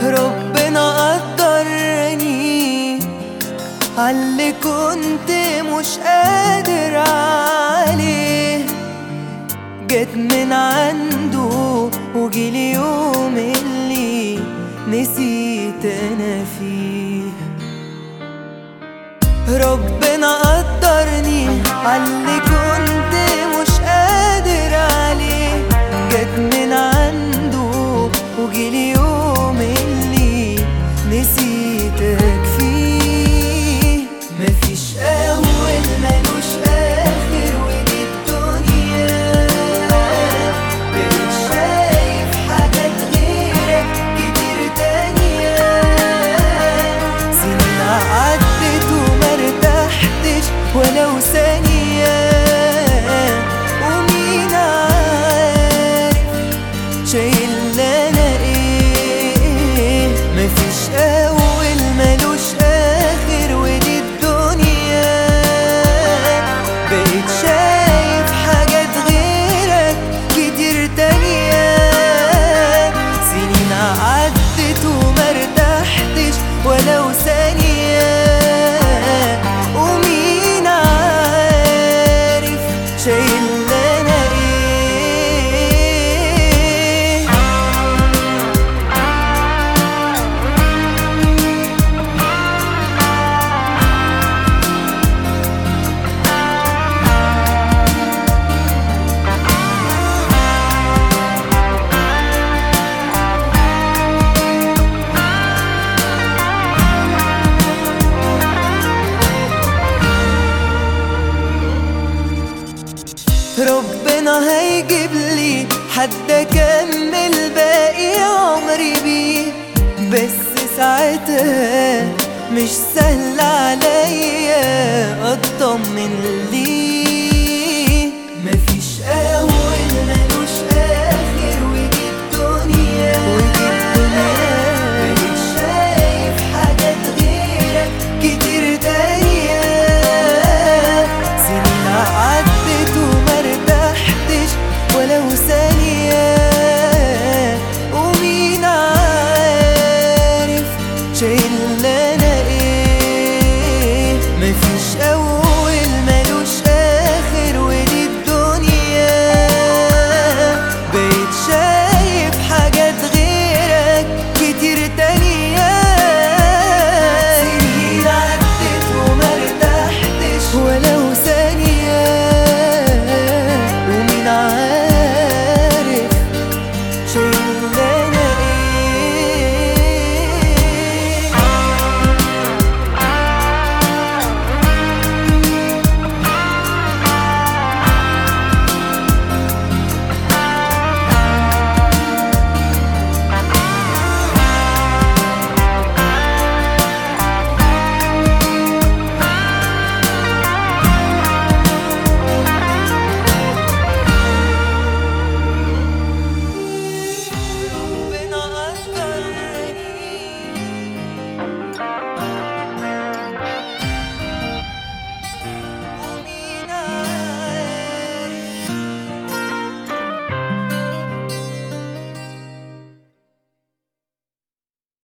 ربنا قدرني عاللي كنت مش قادر عليه جت من عنده وجيلي يوم اللي نسيت انا فيه ربنا قدرني عاللي كنت مش قادر عليه جت من عنده وجيلي يوم اللي نسيتك فيه مفيش اول ملوش اخر ودي الدنيا بقيت شايف حاجات غيرك كتير تانية سنين عدت وما ارتحتش ولو ثانية ومين عارف شايل انا ايه مفيش اول ملوش اخر ودي الدنيا بقيت شايف حاجات غيرك كتير تانية سنين عدت وما ارتحتش ولو ثانية ومين عارف شايل انا ايه ربنا هيجيب لي حد اكمل باقي عمري بيه بس ساعتها مش سهل عليا اطمن